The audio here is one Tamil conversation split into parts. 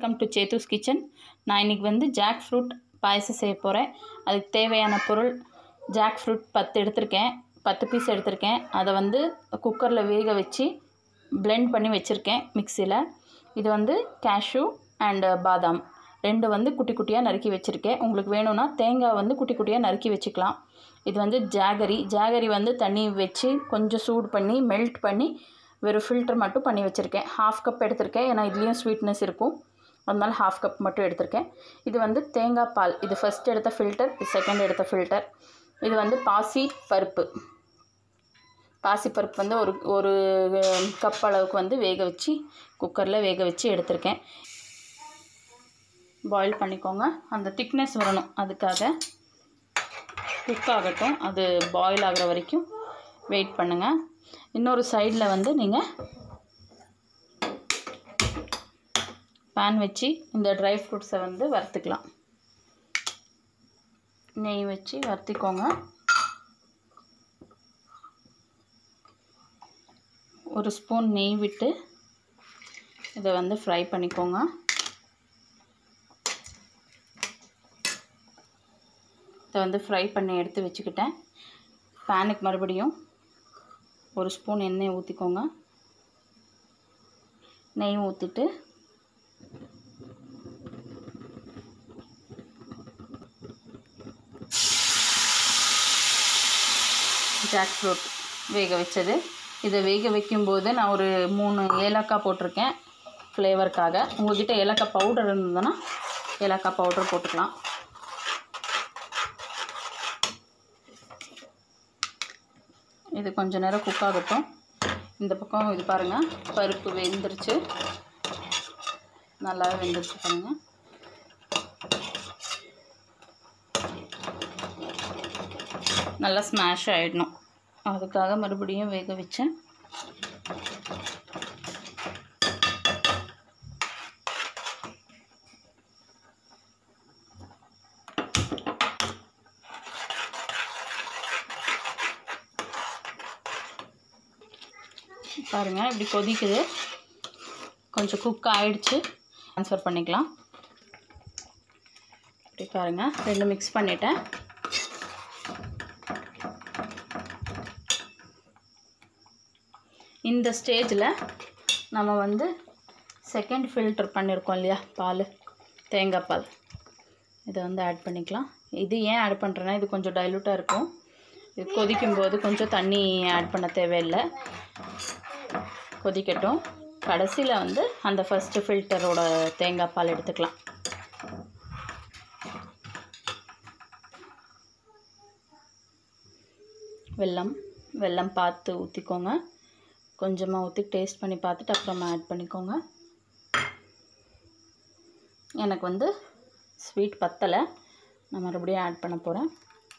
வெல்கம் டு சேத்தூஸ் கிச்சன் நான் இன்றைக்கி வந்து ஜாக் ஃப்ரூட் பாயசம் செய்ய போகிறேன் அதுக்கு தேவையான பொருள் ஜாக் ஃப்ரூட் பத்து எடுத்திருக்கேன் பத்து பீஸ் எடுத்திருக்கேன் அதை வந்து குக்கரில் வேக வச்சு blend பண்ணி வச்சுருக்கேன் மிக்சியில் இது வந்து கேஷ்யூ அண்டு பாதாம் ரெண்டு வந்து குட்டி குட்டியாக நறுக்கி வச்சுருக்கேன் உங்களுக்கு வேணும்னா தேங்காய் வந்து குட்டி குட்டியாக நறுக்கி வச்சுக்கலாம் இது வந்து ஜாகரி ஜாகரி வந்து தண்ணி வச்சு கொஞ்சம் சூடு பண்ணி மெல்ட் பண்ணி வெறும் ஃபில்டர் மட்டும் பண்ணி வச்சுருக்கேன் ஹாஃப் கப் எடுத்திருக்கேன் ஏன்னா இதுலேயும் ஸ்வீட்னஸ் இருக்கும் அதனால ஹாஃப் கப் மட்டும் எடுத்திருக்கேன் இது வந்து தேங்காய் பால் இது ஃபஸ்ட் எடுத்த ஃபில்டர் இது செகண்ட் எடுத்த ஃபில்டர் இது வந்து பாசி பருப்பு பாசி பருப்பு வந்து ஒரு ஒரு கப் அளவுக்கு வந்து வேக வச்சு குக்கரில் வேக வச்சு எடுத்திருக்கேன் பாயில் பண்ணிக்கோங்க அந்த திக்னஸ் வரணும் அதுக்காக குக் ஆகட்டும் அது பாயில் ஆகிற வரைக்கும் வெயிட் பண்ணுங்கள் இன்னொரு சைடில் வந்து நீங்கள் பேன் வச்சு இந்த ட்ரை ஃப்ரூட்ஸை வந்து வறுத்துக்கலாம் நெய் வச்சு வறுத்திக்கோங்க ஒரு ஸ்பூன் நெய் விட்டு இதை வந்து ஃப்ரை பண்ணிக்கோங்க இதை வந்து ஃப்ரை பண்ணி எடுத்து வச்சுக்கிட்டேன் பேனுக்கு மறுபடியும் ஒரு ஸ்பூன் எண்ணெய் ஊற்றிக்கோங்க நெய் ஊற்றிட்டு ஜாக் ஃப்ரூட் வேக வச்சது இதை வேக வைக்கும்போது நான் ஒரு மூணு ஏலக்காய் போட்டிருக்கேன் ஃப்ளேவருக்காக உங்கள்கிட்ட ஏலக்காய் பவுடர் இருந்ததுன்னா ஏலக்காய் பவுடர் போட்டுக்கலாம் இது கொஞ்ச நேரம் குக் ஆகட்டும் இந்த பக்கம் இது பாருங்கள் பருப்பு வெந்துருச்சு நல்லாவே வெந்துருச்சு பாருங்கள் நல்லா ஸ்மாஷ் ஆகிடணும் அதுக்காக மறுபடியும் வேக வச்சேன் பாருங்கள் இப்படி கொதிக்குது கொஞ்சம் குக் ஆகிடுச்சு ட்ரான்ஸ்ஃபர் பண்ணிக்கலாம் இப்படி பாருங்கள் ரெண்டு மிக்ஸ் பண்ணிட்டேன் இந்த ஸ்டேஜில் நம்ம வந்து செகண்ட் ஃபில்டர் பண்ணியிருக்கோம் இல்லையா பால் தேங்காய் பால் இதை வந்து ஆட் பண்ணிக்கலாம் இது ஏன் ஆட் பண்ணுறேன்னா இது கொஞ்சம் டைலூட்டாக இருக்கும் இது கொதிக்கும் போது கொஞ்சம் தண்ணி ஆட் பண்ண தேவையில்லை கொதிக்கட்டும் கடைசியில் வந்து அந்த ஃபஸ்ட்டு ஃபில்டரோட தேங்காய் பால் எடுத்துக்கலாம் வெல்லம் வெல்லம் பார்த்து ஊற்றிக்கோங்க கொஞ்சமாக ஊற்றி டேஸ்ட் பண்ணி பார்த்துட்டு அப்புறமா ஆட் பண்ணிக்கோங்க எனக்கு வந்து ஸ்வீட் பத்தலை நான் மறுபடியும் ஆட் பண்ண போகிறேன்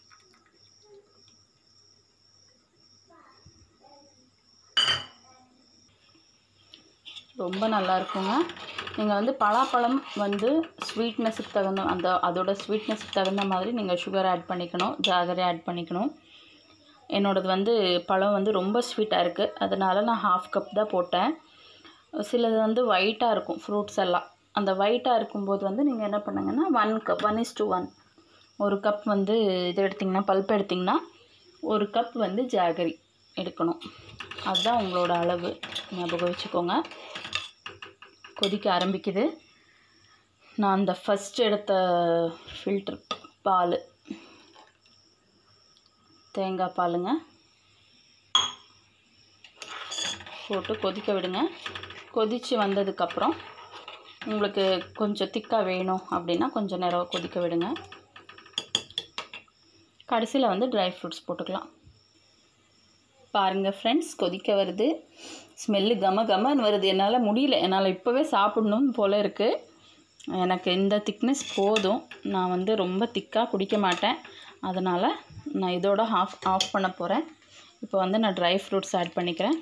ரொம்ப நல்லா இருக்குங்க நீங்கள் வந்து பலாப்பழம் வந்து ஸ்வீட்னஸுக்கு தகுந்த அந்த அதோட ஸ்வீட்னஸுக்கு தகுந்த மாதிரி நீங்கள் சுகர் ஆட் பண்ணிக்கணும் ஜாகரி ஆட் பண்ணிக்கணும் என்னோடது வந்து பழம் வந்து ரொம்ப ஸ்வீட்டாக இருக்குது அதனால் நான் ஹாஃப் கப் தான் போட்டேன் சிலது வந்து ஒயிட்டாக இருக்கும் ஃப்ரூட்ஸ் எல்லாம் அந்த ஒயிட்டாக இருக்கும்போது வந்து நீங்கள் என்ன பண்ணுங்கன்னா one cup one is to one ஒரு கப் வந்து இது எடுத்திங்கன்னா பல்ப் எடுத்திங்கன்னா ஒரு கப் வந்து ஜாகரி எடுக்கணும் அதுதான் உங்களோட அளவு ஞாபகம் வச்சுக்கோங்க கொதிக்க ஆரம்பிக்குது நான் அந்த ஃபஸ்ட் எடுத்த ஃபில்டர் பால் தேங்காய் பாலுங்க போட்டு கொதிக்க விடுங்க கொதித்து வந்ததுக்கப்புறம் உங்களுக்கு கொஞ்சம் திக்காக வேணும் அப்படின்னா கொஞ்சம் நேரம் கொதிக்க விடுங்க கடைசியில் வந்து ட்ரை ஃப்ரூட்ஸ் போட்டுக்கலாம் பாருங்கள் ஃப்ரெண்ட்ஸ் கொதிக்க வருது ஸ்மெல்லு கம கமன்னு வருது என்னால் முடியல என்னால் இப்போவே சாப்பிடணும் போல் இருக்குது எனக்கு இந்த திக்னஸ் போதும் நான் வந்து ரொம்ப திக்காக குடிக்க மாட்டேன் அதனால் நான் இதோட ஆஃப் ஆஃப் பண்ண போகிறேன் இப்போ வந்து நான் ட்ரை ஃப்ரூட்ஸ் ஆட் பண்ணிக்கிறேன்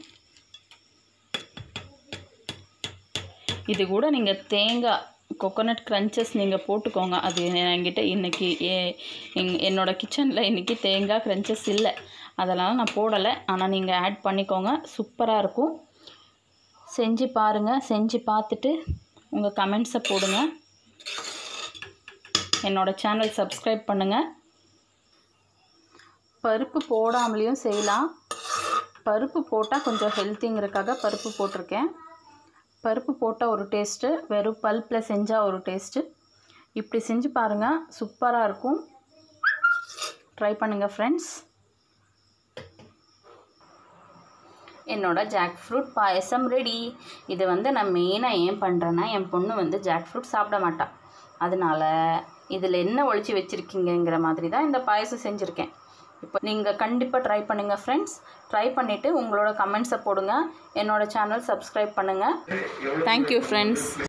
இது கூட நீங்கள் தேங்காய் கொக்கோனட் க்ரன்ச்சஸ் நீங்கள் போட்டுக்கோங்க அது என்கிட்ட இன்றைக்கி எங் என்னோடய கிச்சனில் இன்றைக்கி தேங்காய் க்ரன்ச்சஸ் இல்லை அதனால் நான் போடலை ஆனால் நீங்கள் ஆட் பண்ணிக்கோங்க சூப்பராக இருக்கும் செஞ்சு பாருங்கள் செஞ்சு பார்த்துட்டு உங்கள் கமெண்ட்ஸை போடுங்க என்னோடய சேனல் சப்ஸ்கிரைப் பண்ணுங்கள் பருப்பு போடாமலேயும் செய்யலாம் பருப்பு போட்டால் கொஞ்சம் ஹெல்த்திங்கிறதுக்காக பருப்பு போட்டிருக்கேன் பருப்பு போட்டால் ஒரு டேஸ்ட்டு வெறும் பல்ப்பில் செஞ்சால் ஒரு டேஸ்ட்டு இப்படி செஞ்சு பாருங்கள் சூப்பராக இருக்கும் ட்ரை பண்ணுங்கள் ஃப்ரெண்ட்ஸ் என்னோட ஜாக் ஃப்ரூட் பாயசம் ரெடி இது வந்து நான் மெயினாக ஏன் பண்ணுறேன்னா என் பொண்ணு வந்து ஜாக் ஃப்ரூட் சாப்பிட மாட்டாள் அதனால் இதில் என்ன ஒழிச்சு வச்சுருக்கீங்கங்கிற மாதிரி தான் இந்த பாயசம் செஞ்சுருக்கேன் இப்போ நீங்கள் கண்டிப்பாக ட்ரை பண்ணுங்கள் ஃப்ரெண்ட்ஸ் ட்ரை பண்ணிவிட்டு உங்களோட கமெண்ட்ஸை போடுங்க என்னோடய சேனல் சப்ஸ்கிரைப் பண்ணுங்கள் தேங்க்யூ ஃப்ரெண்ட்ஸ்